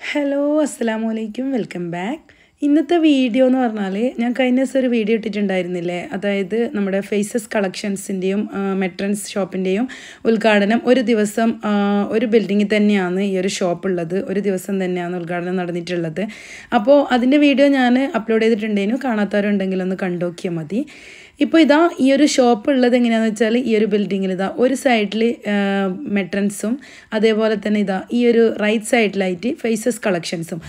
hello അസ്സാം വലൈക്കും welcome back ഇന്നത്തെ വീഡിയോ എന്ന് പറഞ്ഞാൽ ഞാൻ കഴിഞ്ഞ ദിവസം ഒരു വീഡിയോ ഇട്ടിട്ടുണ്ടായിരുന്നില്ലേ അതായത് നമ്മുടെ ഫേസസ് കളക്ഷൻസിൻ്റെയും മെട്രൻസ് ഷോപ്പിൻ്റെയും ഉദ്ഘാടനം ഒരു ദിവസം ആ, ഒരു ബിൽഡിങ്ങിൽ തന്നെയാണ് ഈ ഒരു ഷോപ്പ് ഉള്ളത് ഒരു ദിവസം തന്നെയാണ് ഉദ്ഘാടനം നടന്നിട്ടുള്ളത് അപ്പോൾ അതിൻ്റെ വീഡിയോ ഞാൻ അപ്ലോഡ് ചെയ്തിട്ടുണ്ടേനു കാണാത്തവരുണ്ടെങ്കിൽ ഒന്ന് കണ്ടോക്കിയാൽ മതി ഇപ്പോൾ ഇതാ ഈ ഒരു ഷോപ്പ് ഉള്ളത് എങ്ങനെയാണെന്ന് വെച്ചാൽ ഈ ഒരു ബിൽഡിങ്ങിൽ ഇതാ ഒരു സൈഡിൽ മെട്രൻസും അതേപോലെ തന്നെ ഇതാ ഈ ഒരു റൈറ്റ് സൈഡിലായിട്ട് ഫേസസ് കളക്ഷൻസും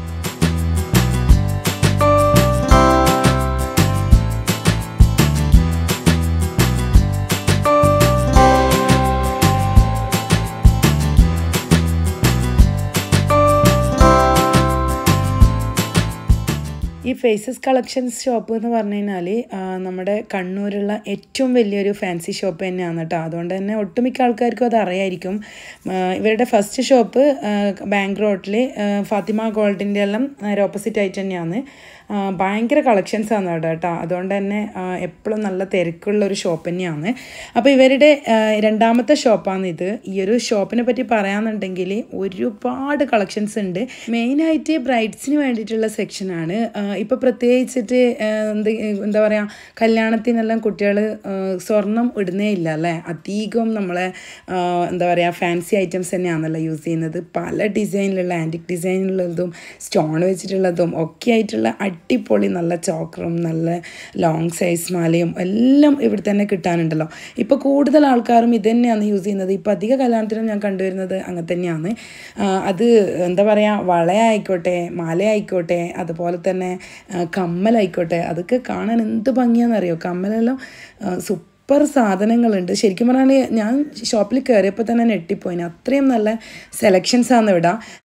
ഈ ഫേസസ് കളക്ഷൻസ് ഷോപ്പ് എന്ന് പറഞ്ഞു കഴിഞ്ഞാൽ നമ്മുടെ കണ്ണൂരുള്ള ഏറ്റവും വലിയൊരു ഫാൻസി ഷോപ്പ് തന്നെയാണ് കേട്ടോ അതുകൊണ്ട് തന്നെ ഒട്ടുമിക്ക ആൾക്കാർക്കും അത് അറിയായിരിക്കും ആ, ഇവരുടെ ഫസ്റ്റ് ഷോപ്പ് ബാങ്ക് റോഡിൽ ഫാത്തിമ ഗോൾഡിൻ്റെ എല്ലാം നേരെ ഓപ്പോസിറ്റ് ആയിട്ട് തന്നെയാണ് ആ, ഭയങ്കര കളക്ഷൻസ് ആണ് അവിടെ കേട്ടോ അതുകൊണ്ട് തന്നെ എപ്പോഴും നല്ല തിരക്കുള്ള ഒരു ഷോപ്പ് തന്നെയാണ് അപ്പോൾ ഇവരുടെ ആ, രണ്ടാമത്തെ ഷോപ്പാണ് ഇത് ഈ ഒരു ഷോപ്പിനെ പറ്റി പറയാന്നുണ്ടെങ്കിൽ ഒരുപാട് കളക്ഷൻസ് ഉണ്ട് മെയിനായിട്ട് ബ്രൈഡ്സിന് വേണ്ടിയിട്ടുള്ള സെക്ഷനാണ് ഇപ്പോൾ പ്രത്യേകിച്ചിട്ട് ആ, എന്ത് എന്താ പറയുക കല്യാണത്തിനെല്ലാം കുട്ടികൾ സ്വർണം ഇടുന്നേ ഇല്ല അല്ലേ അധികം നമ്മളെ ആ, എന്താ പറയുക ഫാൻസി ഐറ്റംസ് തന്നെയാണല്ലോ യൂസ് ചെയ്യുന്നത് പല ഡിസൈനിലുള്ള ആൻറ്റിക് ഡിസൈനിലുള്ളതും സ്റ്റോൺ വെച്ചിട്ടുള്ളതും ഒക്കെ ആയിട്ടുള്ള അടിപൊളി നല്ല ചോക്കറും നല്ല ലോങ് സൈസ് മാലയും എല്ലാം ഇവിടെ തന്നെ കിട്ടാനുണ്ടല്ലോ ഇപ്പോൾ കൂടുതൽ ആൾക്കാരും ഇത് തന്നെയാണ് യൂസ് ചെയ്യുന്നത് ഇപ്പോൾ അധിക കല്യാണത്തിനും ഞാൻ കണ്ടുവരുന്നത് അങ്ങനെ തന്നെയാണ് ആ, അത് എന്താ പറയുക വളയായിക്കോട്ടെ മാലയായിക്കോട്ടെ അതുപോലെ തന്നെ ആ, കമ്മലായിക്കോട്ടെ അതൊക്കെ കാണാൻ എന്ത് ഭംഗിയാണെന്നറിയോ കമ്മലെല്ലാം സൂപ്പർ സാധനങ്ങളുണ്ട് ശരിക്കും പറഞ്ഞാൽ ഞാൻ ഷോപ്പിൽ കയറിയപ്പോൾ തന്നെ ഞെട്ടിപ്പോയിന് അത്രയും നല്ല സെലക്ഷൻസ് ആണ് ഇവിടെ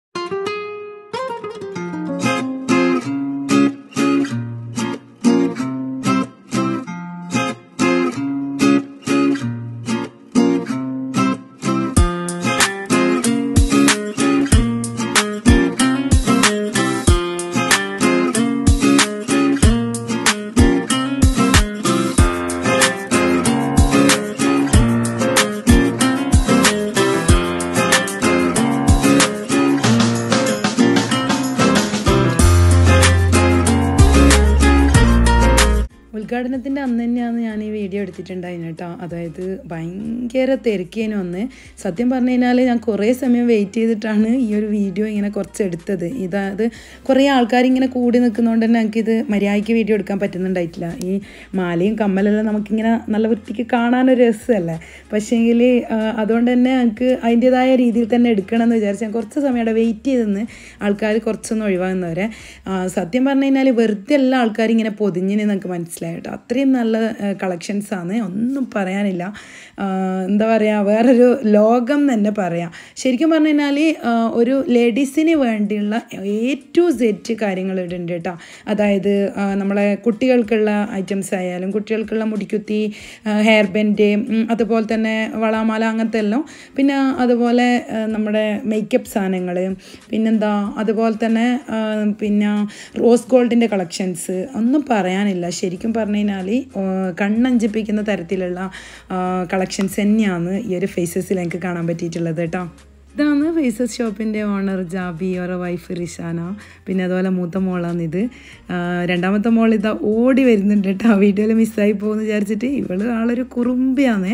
ഉദ്ഘാടനത്തിൻ്റെ അന്ന് തന്നെയാണ് ഞാൻ ഈ വീഡിയോ എടുത്തിട്ടുണ്ടായിരുന്നു കേട്ടോ അതായത് ഭയങ്കര തിരക്കേനു ഒന്ന് സത്യം പറഞ്ഞു കഴിഞ്ഞാൽ ഞാൻ കുറേ സമയം വെയിറ്റ് ചെയ്തിട്ടാണ് ഈ ഒരു വീഡിയോ ഇങ്ങനെ കുറച്ച് എടുത്തത് ഇതായത് കുറേ ആൾക്കാർ ഇങ്ങനെ കൂടി നിൽക്കുന്നതുകൊണ്ട് തന്നെ എനിക്കിത് മര്യാദയ്ക്ക് വീഡിയോ എടുക്കാൻ പറ്റുന്നുണ്ടായിട്ടില്ല ഈ മാലയും കമ്മലെല്ലാം നമുക്കിങ്ങനെ നല്ല വൃത്തിക്ക് കാണാനൊരു രസമല്ലേ പക്ഷേങ്കിൽ അതുകൊണ്ട് തന്നെ എനിക്ക് അതിൻ്റെതായ രീതിയിൽ തന്നെ എടുക്കണം എന്ന് വിചാരിച്ച് ഞാൻ കുറച്ച് സമയം അവിടെ വെയിറ്റ് ചെയ്തെന്ന് ആൾക്കാർ കുറച്ചൊന്ന് ഒഴിവാകുന്നവരെ ആ, സത്യം പറഞ്ഞു കഴിഞ്ഞാൽ വെറുതെ എല്ലാ ആൾക്കാരും ഇങ്ങനെ പൊതിഞ്ഞിന് നമുക്ക് മനസ്സിലായി കേട്ടോ അത്രയും നല്ല കളക്ഷൻസ് ആണ് ഒന്നും പറയാനില്ല ആ, എന്താ പറയുക വേറൊരു ലോകം തന്നെ പറയാം ശരിക്കും പറഞ്ഞു കഴിഞ്ഞാൽ ഒരു ലേഡീസിന് വേണ്ടിയുള്ള എ ടു സെറ്റ് കാര്യങ്ങൾ ഇവിടെ ഉണ്ട് കേട്ടോ അതായത് ആ, നമ്മളെ കുട്ടികൾക്കുള്ള ഐറ്റംസ് ആയാലും കുട്ടികൾക്കുള്ള മുടിക്കുത്തി ഹെയർ ബാൻഡ് അതുപോലെ തന്നെ വളമാല അങ്ങനത്തെ എല്ലാം പിന്നെ അതുപോലെ ആ, നമ്മുടെ മേക്കപ്പ് സാധനങ്ങൾ പിന്നെന്താ അതുപോലെ തന്നെ ആ, പിന്നെ റോസ് ഗോൾഡിൻ്റെ കളക്ഷൻസ് ഒന്നും പറയാനില്ല ശരിക്കും പറഞ്ഞു കഴിഞ്ഞാൽ കണ്ണഞ്ചിപ്പിക്കുന്ന തരത്തിലുള്ള കളക്ഷൻസ് തന്നെയാണ് ഈ ഒരു ഫേസസിൽ എനിക്ക് കാണാൻ പറ്റിയിട്ടുള്ളത് കേട്ടോ ഇതാണ് ഫേസസ് ഷോപ്പിൻ്റെ ഓണർ ജാബി ഓരോ വൈഫ് റിഷാന പിന്നെ അതുപോലെ മൂത്ത മോളാണിത് ആ, രണ്ടാമത്തെ മോൾ ഇതാ ഓടി വരുന്നുണ്ട് കേട്ടോ വീഡിയോയിൽ മിസ്സായി പോകുമെന്ന് വിചാരിച്ചിട്ട് ഇവള് ആളൊരു കുറുമ്പിയാണ്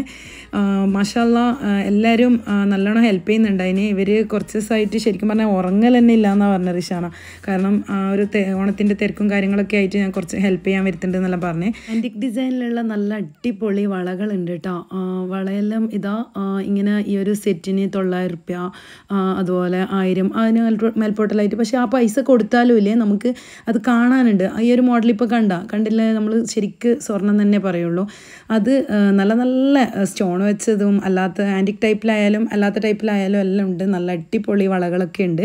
മഷാല്ല എല്ലാവരും ആ, നല്ലോണം ഹെൽപ്പ് ചെയ്യുന്നുണ്ട് അതിന് ഇവർ കുറച്ച് ദിവസമായിട്ട് ശരിക്കും പറഞ്ഞാൽ ഉറങ്ങൽ തന്നെ ഇല്ല എന്നാണ് പറഞ്ഞത് റിഷാന കാരണം ആ ഒരു തെ- ഓണത്തിൻ്റെ തിരക്കും കാര്യങ്ങളൊക്കെ ആയിട്ട് ഞാൻ കുറച്ച് ഹെൽപ്പ് ചെയ്യാൻ വരുന്നുണ്ട് എന്നെല്ലാം പറഞ്ഞ് ആൻറ്റിക് ഡിസൈനിലുള്ള നല്ല അടിപൊളി വളകളുണ്ട് കേട്ടോ ആ, വളയെല്ലാം ഇതാ ആ, ഇങ്ങനെ ഈ ഒരു സെറ്റിന് തൊള്ളായിരം റുപ്യ അതുപോലെ ആയിരം അതിന് മേൽപ്പോ- മേൽപോട്ടലായിട്ട് പക്ഷേ ആ പൈസ കൊടുത്താലും ഇല്ലേ നമുക്ക് അത് കാണാനുണ്ട് ഈ ഒരു മോഡൽ ഇപ്പോൾ കണ്ട കണ്ടില്ലേ നമ്മൾ ശരിക്ക് സ്വർണം തന്നെ പറയുള്ളൂ അത് ആ, നല്ല നല്ല സ്റ്റോൺ വെച്ചതും അല്ലാത്ത ആൻറ്റിക് ടൈപ്പിലായാലും അല്ലാത്ത ടൈപ്പിലായാലും എല്ലാം ഉണ്ട് നല്ല അടിപൊളി വളകളൊക്കെ ഉണ്ട്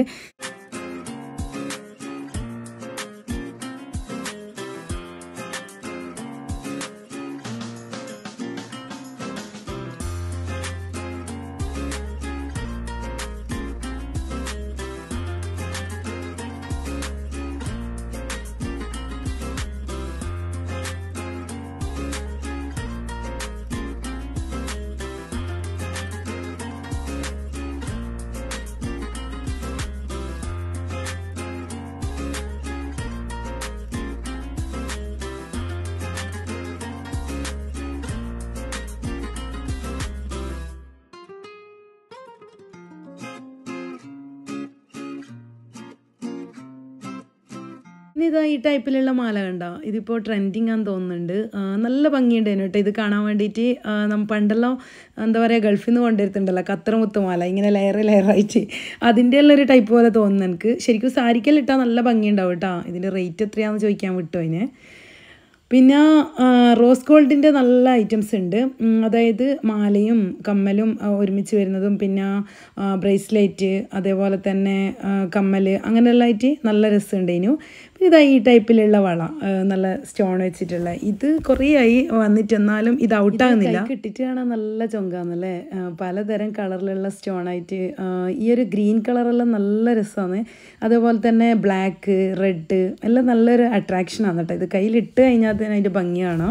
ഇനി ഇതാ ഈ ടൈപ്പിലുള്ള മാല കണ്ടോ ഇതിപ്പോൾ ട്രെൻഡിങ് ആണെന്ന് തോന്നുന്നുണ്ട് ആ, നല്ല ഭംഗിയുണ്ടായിരുന്നു കേട്ടോ ഇത് കാണാൻ വേണ്ടിയിട്ട് ആ, നമ്മ പണ്ടെല്ലാം എന്താ പറയുക ഗൾഫിൽ നിന്ന് കൊണ്ടുവരുത്തുണ്ടല്ലോ കത്തറമുത്ത് മാല ഇങ്ങനെ ലെയർ ലെയറായിട്ട് അതിൻ്റെ ഉള്ള ഒരു ടൈപ്പ് പോലെ തോന്നുന്നു എനിക്ക് ശരിക്കും സാരിക്കെല്ലാം ഇട്ടാൽ നല്ല ഭംഗിയുണ്ടാവും കേട്ടോ ഇതിൻ്റെ റേറ്റ് എത്രയാണെന്ന് ചോദിക്കാൻ വിട്ടു അതിന് പിന്നെ ആ, റോസ് ഗോൾഡിൻ്റെ നല്ല ഐറ്റംസ് ഉണ്ട് ഉം, അതായത് മാലയും കമ്മലും ആ, ഒരുമിച്ച് വരുന്നതും പിന്നെ ബ്രേസ്ലെറ്റ് അതേപോലെ തന്നെ ആ, കമ്മൽ അങ്ങനെയുള്ള ആയിട്ട് നല്ല രസമുണ്ട് ഇതിനു പിന്നെ ഇതാ ഈ ടൈപ്പിലുള്ള വള ആ, നല്ല സ്റ്റോൺ വെച്ചിട്ടുള്ള ഇത് കുറേ ആയി വന്നിട്ട് എന്നാലും ഇത് ഔട്ടാകുന്നില്ല കിട്ടിയിട്ട് കാണാൻ നല്ല ചൊങ്കാന്നല്ലേ ആ, പലതരം കളറിലുള്ള സ്റ്റോൺ ആയിട്ട് ആ, ഈ ഒരു ഗ്രീൻ കളറെല്ലാം നല്ല രസമാണ് അതേപോലെ തന്നെ ബ്ലാക്ക് റെഡ് എല്ലാം നല്ലൊരു അട്രാക്ഷനാണ് കേട്ടോ ഇത് കയ്യിലിട്ട് കഴിഞ്ഞാൽ തന്നെ അതിൻ്റെ ഭംഗി കാണാം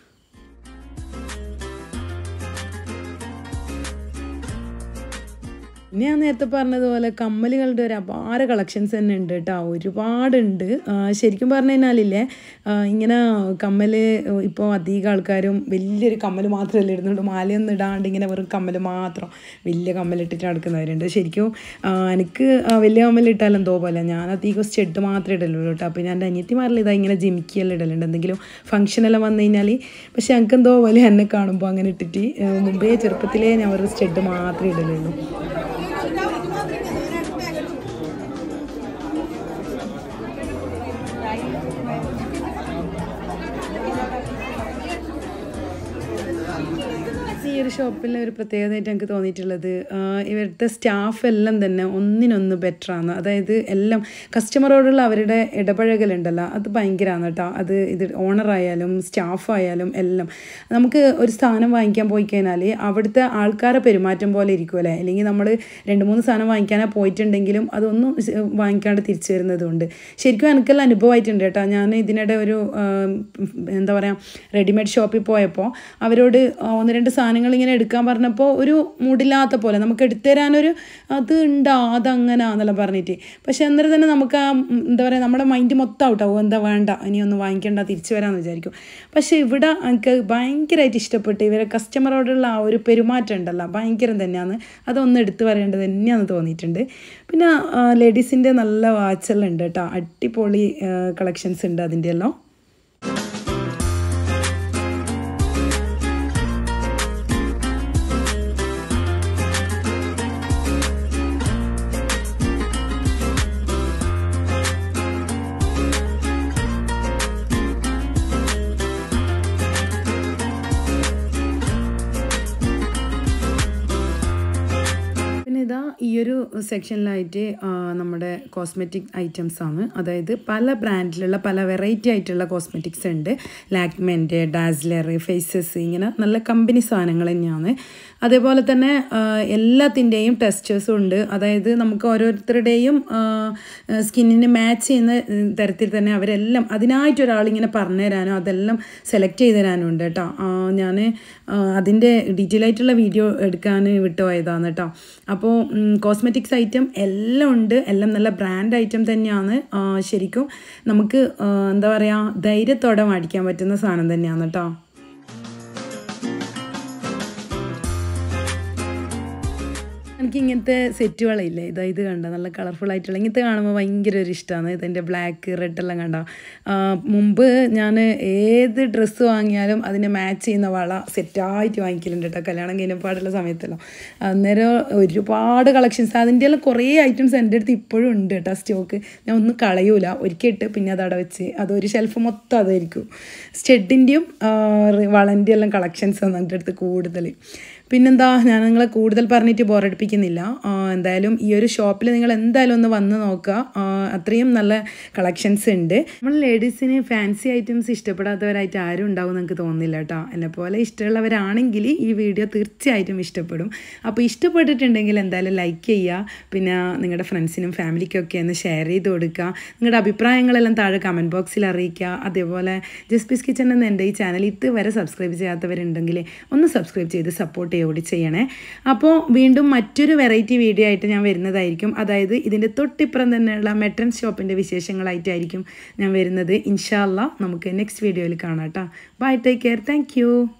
പിന്നെ ഞാൻ നേരത്തെ പറഞ്ഞതുപോലെ കമ്മലുകളുടെ ഒരു അപാര കളക്ഷൻസ് തന്നെ ഉണ്ട് കേട്ടോ ഒരുപാടുണ്ട് ആ, ശരിക്കും പറഞ്ഞു കഴിഞ്ഞാലില്ലേ ആ, ഇങ്ങനെ കമ്മൽ ഇപ്പോൾ അധികം ആൾക്കാരും വലിയൊരു കമ്മൽ മാത്രമല്ല ഇടുന്നുണ്ട് മാലയൊന്നും ഇടാണ്ട് ഇങ്ങനെ വെറും കമ്മൽ മാത്രം വലിയ കമ്മലിട്ടിട്ട് നടക്കുന്നവരുണ്ട് ശരിക്കും ആ, എനിക്ക് ആ, വലിയ കമ്മലിട്ടാൽ എന്തോ പോലെ ഞാൻ അധികം സ്റ്റെഡ് മാത്രമേ ഇടലുള്ളൂ കേട്ടോ അപ്പോൾ ഞാൻ എൻ്റെ അനിയത്തിമാരിൽ ഇതാ ഇങ്ങനെ ജിമിക്കിയെല്ലാം ഇടലുണ്ട് എന്തെങ്കിലും ഫംഗ്ഷനെല്ലാം വന്നു കഴിഞ്ഞാൽ പക്ഷെ എനിക്ക് എന്തോ പോലെ എന്നെ കാണുമ്പോൾ അങ്ങനെ ഇട്ടിട്ട് ആ, മുമ്പേ ചെറുപ്പത്തിലേ ഞാൻ ഒരു സ്റ്റെഡ് മാത്രമേ ഇടലുള്ളൂ ഈ ഒരു ഷോപ്പിലെ ഒരു പ്രത്യേകതയായിട്ട് എനിക്ക് തോന്നിയിട്ടുള്ളത് ആ, ഇവരുടെ സ്റ്റാഫ് എല്ലാം തന്നെ ഒന്നിനൊന്ന് ബെറ്ററാണ് അതായത് എല്ലാം കസ്റ്റമറോടുള്ള അവരുടെ ഇടപഴകലുണ്ടല്ലോ അത് ഭയങ്കരമാണ് കേട്ടോ അത് ഇത് ഓണറായാലും സ്റ്റാഫായാലും എല്ലാം നമുക്ക് ഒരു സ്ഥാനം വാങ്ങിക്കാൻ പോയി കഴിഞ്ഞാൽ അവിടുത്തെ ആൾക്കാരെ പെരുമാറ്റം പോലെ ഇരിക്കുമല്ലേ അല്ലെങ്കിൽ നമ്മൾ രണ്ട് മൂന്ന് സാധനം വാങ്ങിക്കാനാണ് പോയിട്ടുണ്ടെങ്കിലും അതൊന്നും സ് വാങ്ങിക്കാണ്ട് തിരിച്ചു വരുന്നതുകൊണ്ട് ശരിക്കും എനിക്കെല്ലാം അനുഭവമായിട്ടുണ്ട് കേട്ടോ ഞാൻ ഇതിനിടെ ഒരു ആ, എന്താ പറയുക റെഡിമെയ്ഡ് ഷോപ്പിൽ പോയപ്പോൾ അവരോട് ആ, ഒന്ന് രണ്ട് സാധനങ്ങൾ ഇങ്ങനെ എടുക്കാൻ പറഞ്ഞപ്പോൾ ഒരു മൂടില്ലാത്ത പോലെ നമുക്ക് എടുത്തു തരാനൊരു അത് ഉണ്ടോ അതങ്ങനാന്നെല്ലാം പറഞ്ഞിട്ട് പക്ഷെ അന്നേരം തന്നെ നമുക്ക് ആ ഉം, എന്താ പറയുക നമ്മുടെ മൈൻഡ് മൊത്തം ഔട്ടാവും എന്താ വേണ്ട ഇനി ഒന്നും വാങ്ങിക്കണ്ട തിരിച്ചു വരാമെന്ന് വിചാരിക്കും പക്ഷെ ഇവിടെ എനിക്ക് ഭയങ്കരമായിട്ട് ഇഷ്ടപ്പെട്ട് ഇവരെ കസ്റ്റമറോടുള്ള ആ ഒരു പെരുമാറ്റം ഉണ്ടല്ലോ ഭയങ്കരം തന്നെയാണ് അതൊന്ന് എടുത്തു പറയേണ്ടത് തന്നെയാണെന്ന് തോന്നിയിട്ടുണ്ട് പിന്നെ ലേഡീസിൻ്റെ നല്ല വാച്ചെല്ലാം ഉണ്ട് കേട്ടോ അടിപൊളി കളക്ഷൻസ് ഉണ്ട് അതിൻ്റെ എല്ലാം പിന്നെ ഇതാ ഈ ഒരു സെക്ഷനിലായിട്ട് ആ, നമ്മുടെ കോസ്മെറ്റിക് ഐറ്റംസ് ആണ് അതായത് പല ബ്രാൻഡിലുള്ള പല വെറൈറ്റി ആയിട്ടുള്ള കോസ്മെറ്റിക്സ് ഉണ്ട് ലാക്മെൻ്റെ ഡാസ്ലർ ഫേസസ് ഇങ്ങനെ നല്ല കമ്പനി സാധനങ്ങൾ തന്നെയാണ് അതേപോലെ തന്നെ ആ, എല്ലാത്തിൻ്റെയും ടെസ്റ്റേഴ്സും ഉണ്ട് അതായത് നമുക്ക് ഓരോരുത്തരുടെയും സ്കിന്നിന് മാച്ച് ചെയ്യുന്ന ഉം, തരത്തിൽ തന്നെ അവരെല്ലാം അതിനായിട്ട് ഒരാളിങ്ങനെ പറഞ്ഞു തരാനോ അതെല്ലാം സെലക്ട് ചെയ്ത് തരാനും ഉണ്ട് കേട്ടോ ഞാൻ അതിൻ്റെ ഡീറ്റെയിൽ ആയിട്ടുള്ള വീഡിയോ എടുക്കാൻ വിട്ടുപോയതാണ് കേട്ടോ അപ്പോൾ കോസ്മെറ്റിക്സ് ഐറ്റം എല്ലാം ഉണ്ട് എല്ലാം നല്ല ബ്രാൻഡ് ഐറ്റം തന്നെയാണ് ആ, ശരിക്കും നമുക്ക് ആ, എന്താ പറയുക ധൈര്യത്തോടെ മേടിക്കാൻ പറ്റുന്ന സാധനം തന്നെയാണ് കേട്ടോ എനിക്ക് ഇങ്ങനത്തെ സെറ്റുകളില്ലേ ഇതാ ഇത് കണ്ട നല്ല കളർഫുൾ ആയിട്ടുള്ള ഇങ്ങനത്തെ കാണുമ്പോൾ ഭയങ്കര ഒരു ഇഷ്ടമാണ് ഇതിൻ്റെ ബ്ലാക്ക് റെഡ് എല്ലാം കണ്ട മുമ്പ് ഞാൻ ഏത് ഡ്രസ്സ് വാങ്ങിയാലും അതിനെ മാച്ച് ചെയ്യുന്ന വള സെറ്റായിട്ട് വാങ്ങിക്കലുണ്ട് കേട്ടോ കല്യാണം കഴിഞ്ഞപാടുള്ള സമയത്തെല്ലാം അന്നേരം ഒരുപാട് കളക്ഷൻസ് അതിൻ്റെ എല്ലാം കുറേ ഐറ്റംസ് എൻ്റെ അടുത്ത് ഇപ്പോഴും ഉണ്ട് കേട്ടോ സ്റ്റോക്ക് ഞാൻ ഒന്നും കളയൂല ഒരിക്കൽ ഇട്ട് പിന്നെ അത് അവിടെ വെച്ച് അതൊരു ഷെൽഫ് മൊത്തം അതായിരിക്കും സ്റ്റെഡിൻ്റെയും വളൻ്റെ എല്ലാം കളക്ഷൻസ് ആണ് എൻ്റെ അടുത്ത് കൂടുതൽ പിന്നെന്താ ഞാൻ നിങ്ങളെ കൂടുതൽ പറഞ്ഞിട്ട് ബോറടിപ്പിക്കുന്നില്ല ആ, എന്തായാലും ഈ ഒരു ഷോപ്പിൽ നിങ്ങൾ എന്തായാലും ഒന്ന് വന്ന് നോക്കുക ആ, അത്രയും നല്ല കളക്ഷൻസ് ഉണ്ട് നമ്മൾ ലേഡീസിന് ഫാൻസി ഐറ്റംസ് ഇഷ്ടപ്പെടാത്തവരായിട്ട് ആരും ഉണ്ടാവും എന്ന് എനിക്ക് തോന്നുന്നില്ല കേട്ടോ എന്നെ പോലെ ഇഷ്ടമുള്ളവരാണെങ്കിൽ ഈ വീഡിയോ തീർച്ചയായിട്ടും ഇഷ്ടപ്പെടും അപ്പോൾ ഇഷ്ടപ്പെട്ടിട്ടുണ്ടെങ്കിൽ എന്തായാലും ലൈക്ക് ചെയ്യുക പിന്നെ നിങ്ങളുടെ ഫ്രണ്ട്സിനും ഫാമിലിക്കും ഒക്കെ ഒന്ന് ഷെയർ ചെയ്ത് കൊടുക്കുക നിങ്ങളുടെ അഭിപ്രായങ്ങളെല്ലാം താഴെ കമൻറ്റ് ബോക്സിൽ അറിയിക്കുക അതേപോലെ ജസ്പിസ് കിച്ചൺ എന്ന എൻ്റെ ഈ ചാനൽ ഇതുവരെ സബ്സ്ക്രൈബ് ചെയ്യാത്തവരുണ്ടെങ്കിൽ ഒന്ന് സബ്സ്ക്രൈബ് ചെയ്ത് സപ്പോർട്ട് ചെയ്യുകൂടി ചെയ്യണേ അപ്പോൾ വീണ്ടും മറ്റൊരു വെറൈറ്റി വീഡിയോ ആയിട്ട് ഞാൻ വരുന്നതായിരിക്കും അതായത് ഇതിൻ്റെ തൊട്ടിപ്പുറം തന്നെയുള്ള മെട്രൻ ഷോപ്പിൻ്റെ വിശേഷങ്ങളായിട്ടായിരിക്കും ഞാൻ വരുന്നത് ഇൻഷാല്ല നമുക്ക് നെക്സ്റ്റ് വീഡിയോയിൽ കാണാം കേട്ടോ ബൈ ടേക്ക് കെയർ താങ്ക്